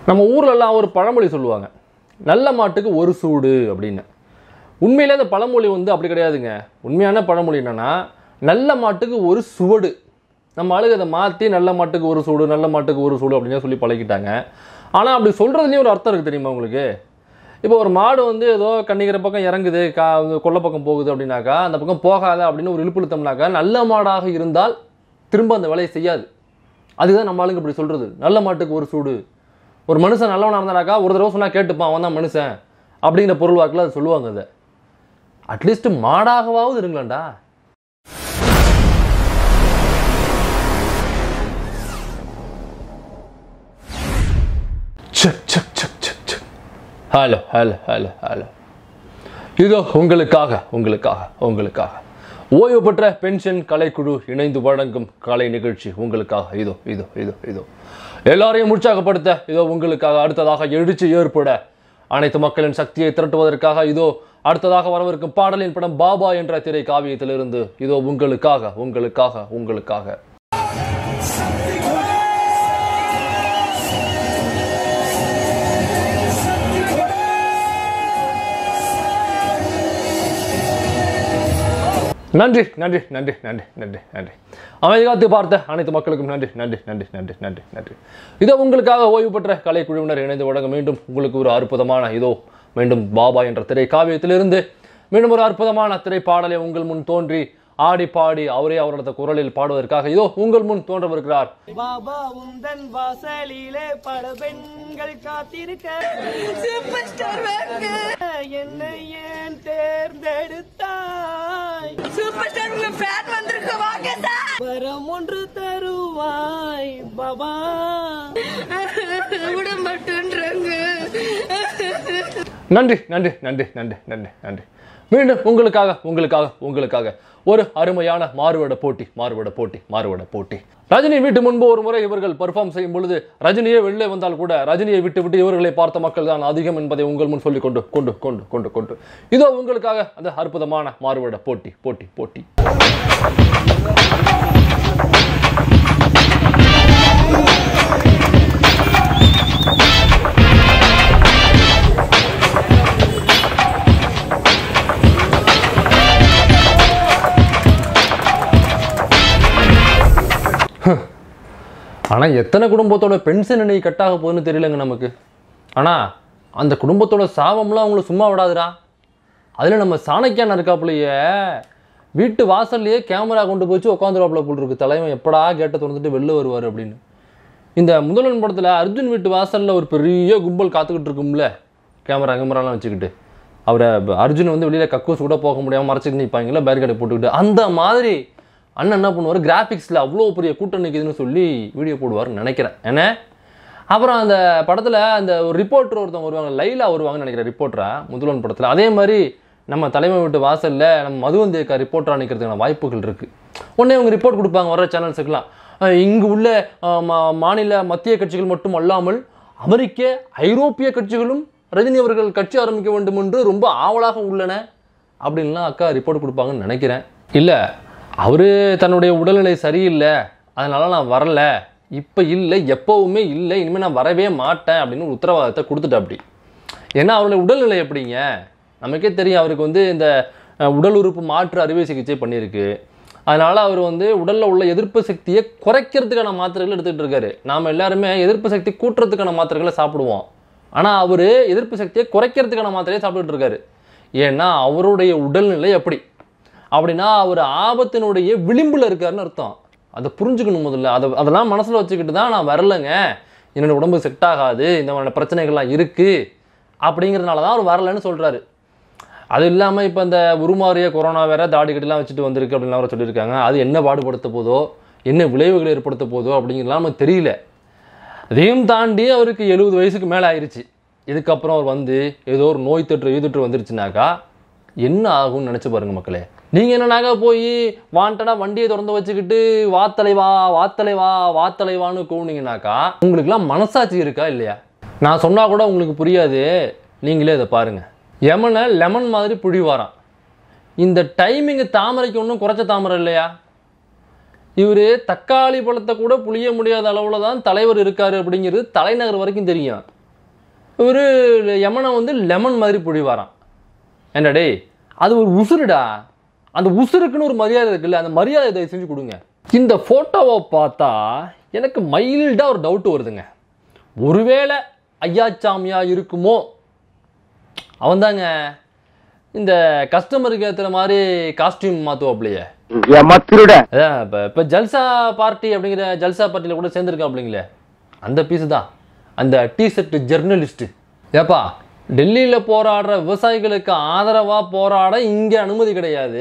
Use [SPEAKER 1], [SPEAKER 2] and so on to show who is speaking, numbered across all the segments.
[SPEAKER 1] நம்ம ஊர்லலாம் ஒரு பழமொழி சொல்லுவாங்க நல்ல மாட்டுக்கு ஒரு சூடு அப்படின்னு உண்மையிலே அந்த பழமொழி வந்து அப்படி கிடையாதுங்க உண்மையான பழமொழி என்னன்னா நல்ல மாட்டுக்கு ஒரு சுவடு நம்ம ஆளுங்க அதை மாற்றி நல்ல மாட்டுக்கு ஒரு சூடு நல்ல மாட்டுக்கு ஒரு சூடு அப்படின்னு சொல்லி பழகிட்டாங்க ஆனால் அப்படி சொல்கிறதுலேயும் ஒரு அர்த்தம் இருக்குது தெரியுமா உங்களுக்கு இப்போ ஒரு மாடு வந்து ஏதோ கன்னிக்கிற பக்கம் இறங்குது கா கொல்லை பக்கம் போகுது அப்படின்னாக்கா அந்த பக்கம் போகாத அப்படின்னு ஒரு இழுப்புழுத்தம்னாக்கா நல்ல மாடாக இருந்தால் திரும்ப அந்த வேலையை செய்யாது அதுதான் நம்ம ஆளுங்க இப்படி சொல்கிறது நல்ல மாட்டுக்கு ஒரு சூடு ஒரு மனுஷன் நல்லவனாக இருந்தானாக்கா ஒரு தடவை சொன்னால் கேட்டுப்பான் அவன் தான் மனுஷன் அப்படிங்கிற பொருள் வாக்கில் அது சொல்லுவாங்க அதை அட்லீஸ்ட் மாடாகவாவது இருங்களேன்டா check check check check check hello hello hello hello இதோ உங்களுக்காக உங்களுக்காக உங்களுக்காக ஓய்வு பெற்ற பென்ஷன் கலைக்குழு இணைந்து வழங்கும் கலை நிகழ்ச்சி உங்களுக்காக இதோ இதோ இதோ இதோ எல்லாரையும் உற்சாகப்படுத்த இதோ உங்களுக்காக அடுத்ததாக எழுச்சி ஏற்பட அனைத்து மக்களின் சக்தியை திரட்டுவதற்காக இதோ அடுத்ததாக வரவிருக்கும் பாடலின் படம் பாபா என்ற திரை காவியத்திலிருந்து இதோ உங்களுக்காக உங்களுக்காக உங்களுக்காக நன்றி நன்றி நன்றி நன்றி நன்றி நன்றி அமைதி காத்து பார்த்த அனைத்து மக்களுக்கும் நன்றி நன்றி நன்றி நன்றி நன்றி நன்றி இதோ உங்களுக்காக ஓய்வு பெற்ற கலைக்குழுவினர் இணைந்து வழங்க மீண்டும் உங்களுக்கு ஒரு அற்புதமான இதோ மீண்டும் பாபா என்ற திரை காவியத்திலிருந்து மீண்டும் ஒரு அற்புதமான திரைப்பாடலை உங்கள் முன் தோன்றி ஆடி பாடி அவரே அவரது குரலில் பாடுவதற்காக இதோ உங்கள் முன் தோன்றவிருக்கிறார்
[SPEAKER 2] பாபா உந்தன் வாசலிலே பல பெண்கள் காத்திருக்க என்னை ஏன் தேர்ந்தெடுத்தாய்
[SPEAKER 3] சூப்பர் ஸ்டார் உங்க ஃபேன் வந்திருக்கு வாங்க சார்
[SPEAKER 2] வரம் ஒன்று தருவாய் பாபா
[SPEAKER 3] விட மாட்டேன்றாங்க
[SPEAKER 1] நன்றி நன்றி நன்றி நன்றி நன்றி நன்றி மீண்டும் உங்களுக்காக உங்களுக்காக உங்களுக்காக ஒரு அருமையான மாறுவேட போட்டி மாறுவேட போட்டி மாறுவேட போட்டி ரஜினி வீட்டு முன்பு ஒரு முறை இவர்கள் பெர்ஃபார்ம் செய்யும் பொழுது ரஜினியே வெளியே வந்தால் கூட ரஜினியை விட்டு விட்டு இவர்களை பார்த்த மக்கள் தான் அதிகம் என்பதை உங்கள் முன் சொல்லிக் கொண்டு கொண்டு கொண்டு கொண்டு கொண்டு இதோ உங்களுக்காக அந்த அற்புதமான மாறுவேட போட்டி போட்டி போட்டி ஆனால் எத்தனை குடும்பத்தோட பென்ஷன் இன்னைக்கு கட்டாக போகுதுன்னு தெரியலங்க நமக்கு ஆனால் அந்த குடும்பத்தோட சாபம்லாம் அவங்கள சும்மா விடாதுடா அதில் நம்ம சாணக்கியான இருக்காப்புலையே வீட்டு வாசல்லையே கேமரா கொண்டு போச்சு உட்காந்துருவாப்புல போல் இருக்கு தலைவன் எப்படா கேட்டை திறந்துட்டு வெளில வருவார் அப்படின்னு இந்த முதல்வன் படத்தில் அர்ஜுன் வீட்டு வாசலில் ஒரு பெரிய கும்பல் காத்துக்கிட்டு இருக்கும்ல கேமரா கேமராலாம் வச்சுக்கிட்டு அவரை அர்ஜுன் வந்து வெளியில் கக்கூஸ் கூட போக முடியாமல் மறைச்சிட்டு நிற்பாங்களா பேரிகடை போட்டுக்கிட்டு அந்த மாதிரி அண்ணன் என்ன பண்ணுவார் கிராஃபிக்ஸில் அவ்வளோ பெரிய கூட்டம் நிற்குதுன்னு சொல்லி வீடியோ போடுவார்னு நினைக்கிறேன் என்ன அப்புறம் அந்த படத்தில் அந்த ஒரு ரிப்போர்ட்டர் ஒருத்தவங்க வருவாங்க லைலா வருவாங்கன்னு நினைக்கிறேன் ரிப்போர்ட்டரா முதல்வன் படத்தில் அதே மாதிரி நம்ம தலைமை வீட்டு வாசலில் நம்ம மதுவந்தியக்கா ரிப்போர்ட்டராக நிற்கிறதுக்கான வாய்ப்புகள் இருக்குது உடனே அவங்க ரிப்போர்ட் கொடுப்பாங்க வர சேனல்ஸுக்கெல்லாம் இங்கு உள்ள அஹ், மா- மாநில மத்திய கட்சிகள் மட்டும் அல்லாமல் அமெரிக்க ஐரோப்பிய கட்சிகளும் ரஜினி அவர்கள் கட்சி ஆரம்பிக்க வேண்டும் என்று ரொம்ப ஆவலாக உள்ளன அப்படின்லாம் அக்கா ரிப்போர்ட் கொடுப்பாங்கன்னு நினைக்கிறேன் இல்லை அவர் தன்னுடைய உடல்நிலை சரியில்லை அதனால நான் வரல இப்போ இல்லை எப்போவுமே இல்லை இனிமேல் நான் வரவே மாட்டேன் அப்படின்னு ஒரு உத்தரவாதத்தை கொடுத்துட்டேன் அப்படி ஏன்னா அவருடைய உடல்நிலை எப்படிங்க நமக்கே தெரியும் அவருக்கு வந்து இந்த அஹ், உடல் உறுப்பு மாற்று அறுவை சிகிச்சை பண்ணியிருக்கு அதனால் அவர் வந்து உடலில் உள்ள எதிர்ப்பு சக்தியை குறைக்கிறதுக்கான மாத்திரைகள் எடுத்துகிட்டு இருக்காரு நாம் எல்லாருமே எதிர்ப்பு சக்தி கூட்டுறதுக்கான மாத்திரைகளை சாப்பிடுவோம் ஆனால் அவர் எதிர்ப்பு சக்தியை குறைக்கிறதுக்கான மாத்திரையை சாப்பிட்டுட்டு இருக்காரு ஏன்னா அவருடைய உடல்நிலை அப்படி அப்படின்னா அவர் ஆபத்தினுடைய விளிம்பில் இருக்காருன்னு அர்த்தம் அதை புரிஞ்சுக்கணும் முதல்ல அதை அதெல்லாம் மனசில் வச்சுக்கிட்டு தான் நான் வரலைங்க என்னோட உடம்பு செட் ஆகாது இந்த மாதிரியான பிரச்சனைகள்லாம் இருக்குது அப்படிங்கிறதுனால தான் அவர் வரலைன்னு சொல்கிறாரு அது இல்லாமல் இப்போ இந்த உருமாறிய கொரோனா வேற தாடி கட்டிலாம் வச்சுட்டு வந்திருக்கு அப்படின்லாம் அவரை சொல்லியிருக்காங்க அது என்ன பாடுபடுத்த போதோ என்ன விளைவுகளை ஏற்படுத்த போதோ அப்படிங்கிறதுலாம் நமக்கு தெரியல அதையும் தாண்டி அவருக்கு எழுபது வயசுக்கு மேலே ஆயிருச்சு இதுக்கப்புறம் அவர் வந்து ஏதோ ஒரு நோய் தொற்று ஈ தொற்று வந்துருச்சுனாக்கா என்ன ஆகும்னு நினச்சி பாருங்க மக்களே நீங்கள் என்னன்னாக்கா போய் வாண்டடாக வண்டியை திறந்து வச்சுக்கிட்டு வாத்தலை வா வாத்தலை வா வாத்தலை வான்னு கூவுனீங்கனாக்கா உங்களுக்குலாம் மனசாட்சி இருக்கா இல்லையா நான் சொன்னால் கூட உங்களுக்கு புரியாது நீங்களே இதை பாருங்க யமனை லெமன் மாதிரி புழிவாராம் இந்த டைமிங்கு தாமரைக்கு ஒன்றும் குறைச்ச தாமரை இல்லையா இவர் தக்காளி பழத்தை கூட புளிய முடியாத அளவில் தான் தலைவர் இருக்காரு அப்படிங்கிறது தலைநகர் வரைக்கும் தெரியும் ஒரு யமனை வந்து லெமன் மாதிரி புழிவாராம் ஏன்டா டேய் அது ஒரு உசுருடா அந்த உசுருக்குன்னு ஒரு மரியாதை இருக்குல்ல அந்த மரியாதை தயவு செஞ்சு கொடுங்க இந்த ஃபோட்டோவை பார்த்தா எனக்கு மைல்டாக ஒரு டவுட் வருதுங்க ஒருவேளை ஐயாச்சாமியா இருக்குமோ அவன்தாங்க இந்த கஸ்டமருக்கு ஏற்றுற மாதிரி காஸ்டியூம் மாற்றுவாப்லையே
[SPEAKER 4] ஏமாத்திருட
[SPEAKER 1] அதான் இப்போ இப்போ ஜல்சா பார்ட்டி அப்படிங்கிற ஜல்சா பார்ட்டியில் கூட சேர்ந்துருக்காப்லைங்களே அந்த பீஸு தான் அந்த டிஷர்ட் ஜெர்னலிஸ்ட்டு ஏப்பா டெல்லியில் போராடுற விவசாயிகளுக்கு ஆதரவாக போராட இங்கே அனுமதி கிடையாது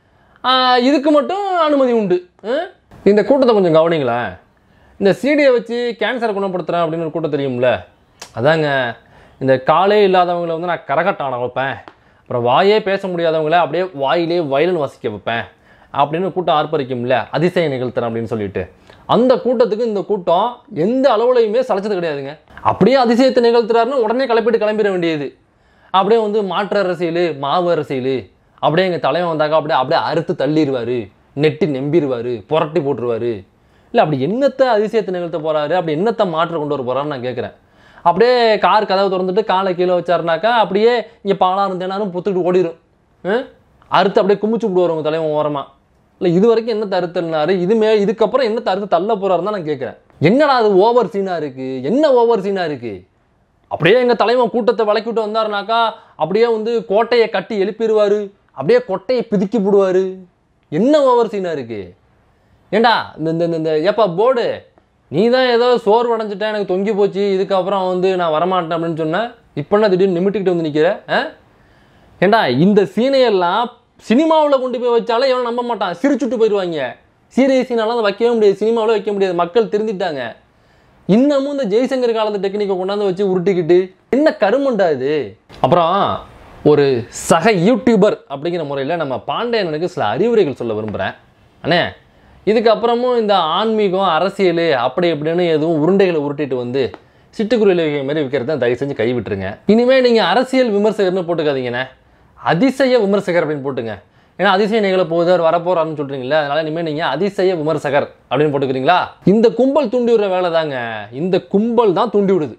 [SPEAKER 1] ஆ, இதுக்கு மட்டும் அனுமதி உண்டு ஆ? இந்த கூட்டத்தை கொஞ்சம் கவனிங்களேன் இந்த சீடியை வச்சு கேன்சரை குணப்படுத்துகிறேன் அப்படின்னு ஒரு கூட்டம் தெரியும்ல அதாங்க இந்த காலே இல்லாதவங்களை வந்து நான் கரகட்டான வைப்பேன் அப்புறம் வாயே பேச முடியாதவங்கள அப்படியே வாயிலே வயலின் வாசிக்க வைப்பேன் அப்படின்னு கூட்டம் ஆர்ப்பரிக்கும்ல அதிசய நிகழ்த்துறேன் அப்படின்னு சொல்லிட்டு அந்த கூட்டத்துக்கு இந்த கூட்டம் எந்த அளவுலையுமே சளைச்சது கிடையாதுங்க அப்படியே அதிசயத்தை நிகழ்த்துறாருன்னு உடனே கிளப்பிட்டு கிளம்பிட வேண்டியது அப்படியே வந்து மாற்று அரசியல் மாவு அரசியல் அப்படியே எங்கள் தலைவன் வந்தாக்கா அப்படியே அப்படியே அறுத்து தள்ளிடுவார் நெட்டி நம்பிடுவார் புரட்டி போட்டுருவாரு இல்லை அப்படி என்னத்தை அதிசயத்தை நிகழ்த்த போறாரு அப்படி என்னத்தை மாற்ற கொண்டு வர போறாருன்னு நான் கேட்குறேன் அப்படியே கார் கதவை திறந்துட்டு காலை கீழே வச்சாருனாக்கா அப்படியே இங்கே பாலாரும் தேனாரும் புத்துக்கிட்டு ஓடிடும் ஆ? அறுத்து அப்படியே குமிச்சு விடுவார் உங்கள் தலைவன் ஓரமா இல்லை இது வரைக்கும் என்ன தருத்தல்னாரு இதுமே இதுக்கப்புறம் என்ன தருத்து தள்ள போறாருன்னு தான் நான் கேட்குறேன் என்னடா அது ஓவர் சீனாக இருக்குது என்ன ஓவர் சீனாக இருக்குது அப்படியே எங்கள் தலைவன் கூட்டத்தை விளக்கி விட்டு வந்தாருனாக்கா அப்படியே வந்து கோட்டையை கட்டி எழுப்பிடுவார் அப்படியே கொட்டையை பிதுக்கி போடுவார் என்ன ஓவர் சீனாக இருக்குது ஏண்டா இந்த இந்த இந்த- இந்த ஏப்பா போர்டு நீ தான் ஏதோ சோர்வு அடைஞ்சிட்டேன் எனக்கு தொங்கி போச்சு இதுக்கப்புறம் வந்து நான் வரமாட்டேன் அப்படின்னு சொன்னேன் இப்போ என்ன திடீர்னு நிமிட்டிக்கிட்டு வந்து நிற்கிற ஆ ஏண்டா இந்த சீனையெல்லாம் சினிமாவில் கொண்டு போய் வச்சாலே எவனும் நம்ப மாட்டான் சிரிச்சுட்டு போயிடுவாங்க சீரியஸ் சீனாலாம் அதை வைக்கவே முடியாது சினிமாவில் வைக்க முடியாது மக்கள் திருந்திட்டாங்க இன்னமும் இந்த ஜெய்சங்கர் காலத்து டெக்னிக்கை கொண்டாந்து வச்சு உருட்டிக்கிட்டு என்ன கருமண்டா இது அப்புறம் ஒரு சக யூடியூபர் அப்படிங்கிற முறையில் நம்ம பாண்டியனுக்கு சில அறிவுரைகள் சொல்ல விரும்புகிறேன் அண்ணே இதுக்கப்புறமும் இந்த ஆன்மீகம் அரசியல் அப்படி இப்படின்னு எதுவும் உருண்டைகளை உருட்டிட்டு வந்து சிட்டுக்குருவி வைக்கிற மாதிரி விற்கிறத தயவு செஞ்சு கை விட்டுருங்க இனிமேல் நீங்கள் அரசியல் விமர்சகர்னு போட்டுக்காதீங்கண்ணே அதிசய விமர்சகர் அப்படின்னு போட்டுங்க ஏன்னா அதிசய நிகழ போகுதார் வரப்போறாருன்னு சொல்றீங்களா அதனால இனிமேல் நீங்கள் அதிசய விமர்சகர் அப்படின்னு போட்டுக்கிறீங்களா இந்த கும்பல் தூண்டி விடுற வேலை தாங்க இந்த கும்பல் தான் தூண்டி விடுது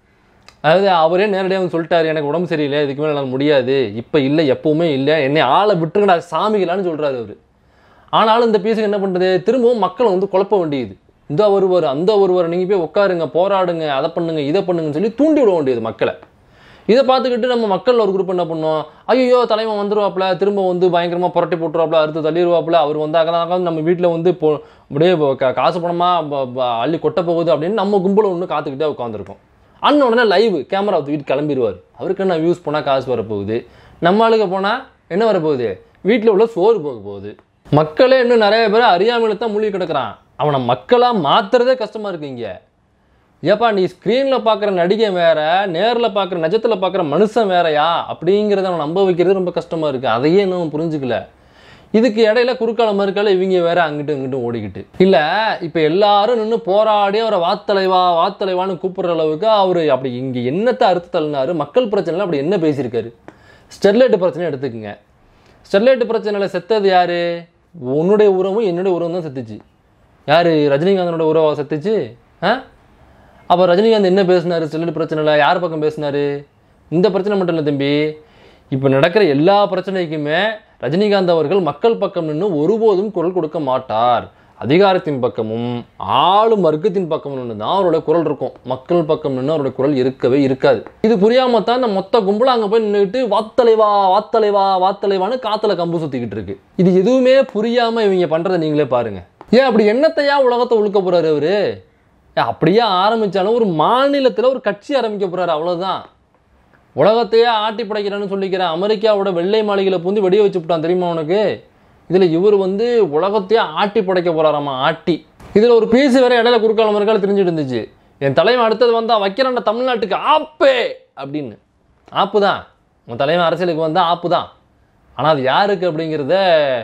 [SPEAKER 1] அதாவது அவரே நேரடியாக வந்து சொல்லிட்டாரு எனக்கு உடம்பு சரியில்லை இதுக்கு மேலே என்னால் முடியாது இப்போ இல்லை எப்பவுமே இல்லை என்னை ஆளை விட்டுருங்கடா சாமிகளான்னு சொல்கிறாரு அவர் ஆனாலும் இந்த பீஸுக்கு என்ன பண்ணுறது திரும்பவும் மக்களை வந்து குழப்ப வேண்டியது இந்த ஒருவர் அந்த ஒருவர் நீங்கள் போய் உட்காருங்க போராடுங்க அதை பண்ணுங்க இதை பண்ணுங்கன்னு சொல்லி தூண்டி விட வேண்டியது மக்களை இதை பார்த்துக்கிட்டு நம்ம மக்கள் ஒரு குரூப் என்ன பண்ணோம் ஐயோ தலைவன் வந்துருவாப்ல திரும்ப வந்து பயங்கரமாக புரட்டி போட்டுருவாப்ல அறுத்து தள்ளிடுவாப்ல அவர் வந்தாக்க நம்ம வீட்டில் வந்து இப்போ அப்படியே கா- காசு பணமாக அள்ளி கொட்ட போகுது அப்படின்னு நம்ம கும்பலை ஒன்று காத்துக்கிட்டே உட்காந்துருக்கோம் அண்ணன் உடனே லைவ் கேமரா தூக்கிட்டு கிளம்பிடுவார் அவருக்கு என்ன வியூஸ் போனால் காசு வரப்போகுது நம்ம ஆளுங்க போனால் என்ன வரப்போகுது வீட்டில் உள்ள சோறு போக போகுது மக்களே இன்னும் நிறைய பேர் அறியாமையில தான் மூழ்கி கிடக்குறான் அவனை மக்களாக மாத்துறதே கஷ்டமாக இருக்கு இங்கே ஏப்பா நீ ஸ்க்ரீனில் பார்க்குற நடிகை வேற நேரில் பார்க்குற நிஜத்தில் பார்க்குற மனுஷன் வேறயா அப்படிங்கிறத அவன் நம்ப வைக்கிறது ரொம்ப கஷ்டமாக இருக்குது அதையே இன்னும் புரிஞ்சுக்கல இதுக்கு இடையில குறுக்கால மறுக்கால இவங்க வேற அங்கிட்டும் இங்கிட்டும் ஓடிக்கிட்டு இல்லை இப்போ எல்லாரும் நின்று போராடி அவரை வாத்தலைவா வாத்தலைவான்னு கூப்பிடுற அளவுக்கு அவர் அப்படி இங்கே என்னத்தை அறுத்து தள்ளினாரு மக்கள் பிரச்சனைல அப்படி என்ன பேசியிருக்காரு ஸ்டெர்லைட் பிரச்சனை எடுத்துக்கங்க ஸ்டெர்லைட் பிரச்சனையில் செத்தது யாரு உன்னுடைய உறவும் என்னுடைய உறவும் தான் செத்துச்சு யார் ரஜினிகாந்தனோட உறவா செத்துச்சு ஆ அப்போ ரஜினிகாந்த் என்ன பேசினாரு ஸ்டெர்லைட் பிரச்சனையில் யார் பக்கம் பேசினாரு இந்த பிரச்சனை மட்டும் இல்லை தம்பி இப்போ நடக்கிற எல்லா பிரச்சனைக்குமே ரஜினிகாந்த் அவர்கள் மக்கள் பக்கம் நின்று ஒருபோதும் குரல் கொடுக்க மாட்டார் அதிகாரத்தின் பக்கமும் ஆளும் வர்க்கத்தின் பக்கம் நின்று தான் அவரோட குரல் இருக்கும் மக்கள் பக்கம் நின்று அவரோட குரல் இருக்கவே இருக்காது இது புரியாம தான் இந்த மொத்த கும்பலும் அங்கே போய் நின்றுட்டு வாத்தலைவா வாத்தலைவா வாத்தலைவான்னு காத்துல கம்பு சுத்திக்கிட்டு இருக்கு இது எதுவுமே புரியாம இவங்க பண்றதை நீங்களே பாருங்க ஏன் அப்படி என்னத்தையா உலகத்தை உழுக்க போறாரு அவரு ஏன் அப்படியே ஆரம்பிச்சாலும் ஒரு மாநிலத்தில் ஒரு கட்சி ஆரம்பிக்க போறாரு அவ்வளவுதான் உலகத்தையே ஆட்டி படைக்கிறேன்னு சொல்லிக்கிற அமெரிக்காவோட வெள்ளை மாளிகையில் பூந்து வெடிய வச்சு விட்டான் தெரியுமா உனக்கு இதில் இவர் வந்து உலகத்தையே ஆட்டி படைக்க போறாராமா ஆட்டி இதில் ஒரு பீஸ் வேற இடையில குறுக்கால மறுக்கால தெரிஞ்சுட்டு இருந்துச்சு என் தலைவன் அடுத்தது வந்தா வைக்கிறேன்டா தமிழ்நாட்டுக்கு ஆப்பே அப்படின்னு ஆப்பு தான் உன் தலைவன் அரசியலுக்கு வந்தால் ஆப்பு தான் ஆனால் அது யாருக்கு அப்படிங்கிறத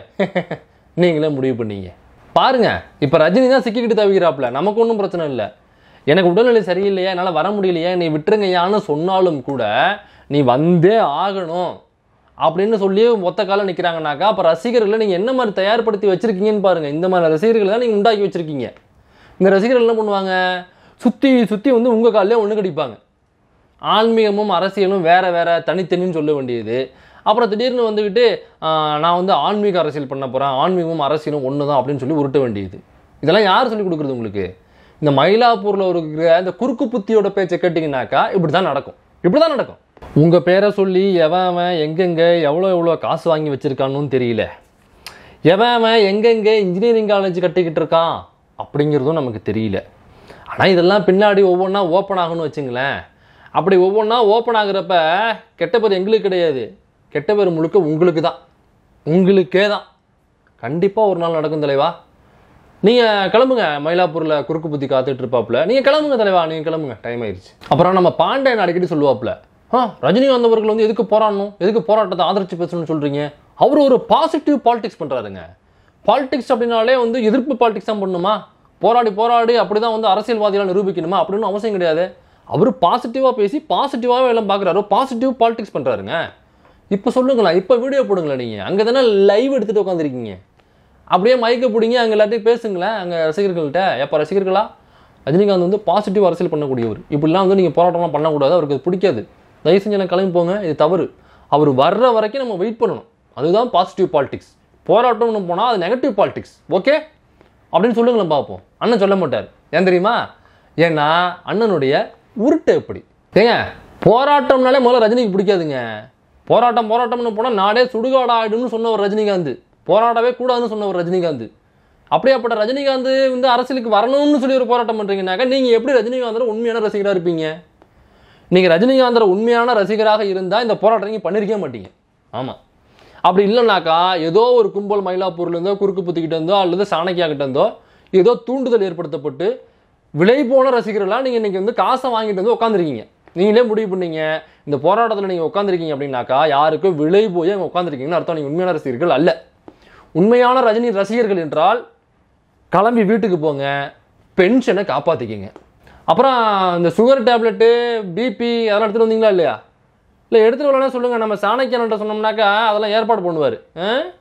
[SPEAKER 1] நீங்களே முடிவு பண்ணீங்க பாருங்க இப்போ ரஜினி தான் சிக்கிக்கிட்டு தவிக்கிறாப்புல நமக்கு ஒன்றும் பிரச்சனை இல்லை எனக்கு உடல்நிலை சரியில்லையா என்னால் வர முடியலையா நீ விட்டுருங்கய்யான்னு சொன்னாலும் கூட நீ வந்தே ஆகணும் அப்படின்னு சொல்லி ஒத்த காலம் நிற்கிறாங்கனாக்கா அப்போ ரசிகர்களை நீங்கள் என்ன மாதிரி தயார்படுத்தி வச்சிருக்கீங்கன்னு பாருங்க இந்த மாதிரி ரசிகர்களை தான் நீங்கள் உண்டாக்கி வச்சிருக்கீங்க இந்த ரசிகர்கள் என்ன பண்ணுவாங்க சுற்றி சுற்றி வந்து உங்கள் காலிலே ஒன்று கடிப்பாங்க ஆன்மீகமும் அரசியலும் வேற வேற தனித்தனின்னு சொல்ல வேண்டியது அப்புறம் திடீர்னு வந்துக்கிட்டு ஆஹ், நான் வந்து ஆன்மீக அரசியல் பண்ண போகிறேன் ஆன்மீகமும் அரசியலும் ஒன்று தான் அப்படின்னு சொல்லி உருட்ட வேண்டியது இதெல்லாம் யார் சொல்லி கொடுக்குறது உங்களுக்கு இந்த மயிலாப்பூரில் இருக்கிற இந்த குறுக்கு புத்தியோட பேச்சை கேட்டிங்கனாக்கா இப்படி தான் நடக்கும் இப்படி தான் நடக்கும் உங்கள் பேரை சொல்லி எவன் அவன் எங்கெங்கே எவ்வளோ எவ்வளோ காசு வாங்கி வச்சுருக்கான்னு தெரியல எவன் அவன் எங்கெங்கே இன்ஜினியரிங் காலேஜ் கட்டிக்கிட்டு இருக்கான் அப்படிங்கிறதும் நமக்கு தெரியல ஆனால் இதெல்லாம் பின்னாடி ஒவ்வொன்றா ஓப்பன் ஆகணும்னு வச்சுங்களேன் அப்படி ஒவ்வொன்றா ஓப்பன் ஆகுறப்ப கெட்ட பேர் எங்களுக்கு கிடையாது கெட்ட பேர் முழுக்க உங்களுக்கு தான் உங்களுக்கே தான் கண்டிப்பாக ஒரு நாள் நடக்கும் தலைவா நீங்கள் கிளம்புங்க மயிலாப்பூரில் குறுக்கு புத்தி காத்துட்டு இருப்பாப்புல நீங்கள் கிளம்புங்க தலைவா நீங்கள் கிளம்புங்க டைம் ஆயிடுச்சு அப்புறம் நம்ம பாண்டியன் அடிக்கடி சொல்லுவாப்புல ஆ ரஜினிகாந்த் அவர்கள் வந்து எதுக்கு போராடணும் எதுக்கு போராட்டத்தை ஆதரிச்சு பேசணும்னு சொல்கிறீங்க அவர் ஒரு பாசிட்டிவ் பாலிடிக்ஸ் பண்ணுறாருங்க பாலிடிக்ஸ் அப்படின்னாலே வந்து எதிர்ப்பு பாலிடிக்ஸ் தான் பண்ணணுமா போராடி போராடி அப்படி தான் வந்து அரசியல்வாதிகளை நிரூபிக்கணுமா அப்படின்னு அவசியம் கிடையாது அவர் பாசிட்டிவாக பேசி பாசிட்டிவாகவே எல்லாம் பார்க்குறாரு பாசிட்டிவ் பாலிடிக்ஸ் பண்ணுறாருங்க இப்போ சொல்லுங்களேன் இப்போ வீடியோ போடுங்களேன் நீங்கள் அங்கே தானே லைவ் எடுத்துகிட்டு உட்காந்துருக்கீங்க அப்படியே மைக்க பிடிங்க அங்கே எல்லாத்தையும் பேசுங்களேன் அங்கே ரசிகர்கள்ட்ட எப்போ ரசிகர்களா ரஜினிகாந்த் வந்து பாசிட்டிவ் அரசியல் பண்ணக்கூடியவர் இப்படிலாம் வந்து நீங்கள் போராட்டம்லாம் பண்ணக்கூடாது அவருக்கு அது பிடிக்காது தயவு செஞ்சு எல்லாம் கிளம்பி போங்க இது தவறு அவர் வர்ற வரைக்கும் நம்ம வெயிட் பண்ணணும் அதுதான் பாசிட்டிவ் பாலிடிக்ஸ் போராட்டம்னு போனால் அது நெகட்டிவ் பாலிடிக்ஸ் ஓகே அப்படின்னு சொல்லுங்களேன் பார்ப்போம் அண்ணன் சொல்ல மாட்டார் ஏன் தெரியுமா ஏன்னா அண்ணனுடைய உருட்டு எப்படி ஏங்க போராட்டம்னாலே முதல்ல ரஜினிக்கு பிடிக்காதுங்க போராட்டம் போராட்டம்னு போனால் நாடே சுடுகாடு ஆயிடும்னு சொன்ன ஒரு ரஜினிகாந்த் போராடவே கூடாதுன்னு சொன்ன ஒரு ரஜினிகாந்த் அப்படியாப்பட்ட ரஜினிகாந்த் வந்து அரசியலுக்கு வரணும்னு சொல்லி ஒரு போராட்டம் பண்ணுறீங்கனாக்கா நீங்கள் எப்படி ரஜினிகாந்தோட உண்மையான ரசிகராக இருப்பீங்க நீங்கள் ரஜினிகாந்தோட உண்மையான ரசிகராக இருந்தால் இந்த போராட்டம் நீங்கள் பண்ணியிருக்கவே மாட்டீங்க ஆமாம் அப்படி இல்லைனாக்கா ஏதோ ஒரு கும்பல் மயிலாப்பூர்லேருந்தோ குறுக்கு புத்திக்கிட்ட இருந்தோ அல்லது சாணக்கியா கிட்ட இருந்தோ ஏதோ தூண்டுதல் ஏற்படுத்தப்பட்டு விலை போன ரசிகர்களாக நீங்கள் இன்றைக்கி வந்து காசை வாங்கிட்டு வந்து உட்காந்துருக்கீங்க நீங்களே முடிவு பண்ணீங்க இந்த போராட்டத்தில் நீங்கள் உட்காந்துருக்கீங்க அப்படின்னாக்கா யாருக்கும் விலை போய் அங்கே உட்காந்துருக்கீங்கன்னு அர்த்தம் நீங்கள் உண்மையான ரசிகர்கள் அல்ல உண்மையான ரஜினி ரசிகர்கள் என்றால் கிளம்பி வீட்டுக்கு போங்க பென்ஷனை காப்பாற்றிக்கிங்க அப்புறம் இந்த சுகர் டேப்லெட்டு பிபி அதெல்லாம் எடுத்துகிட்டு வந்தீங்களா இல்லையா இல்லை எடுத்துகிட்டு வரலன்னா சொல்லுங்கள் நம்ம சாணக்கியன்ட்ட சொன்னோம்னாக்கா அதெல்லாம் ஏற்பாடு பண்ணுவார்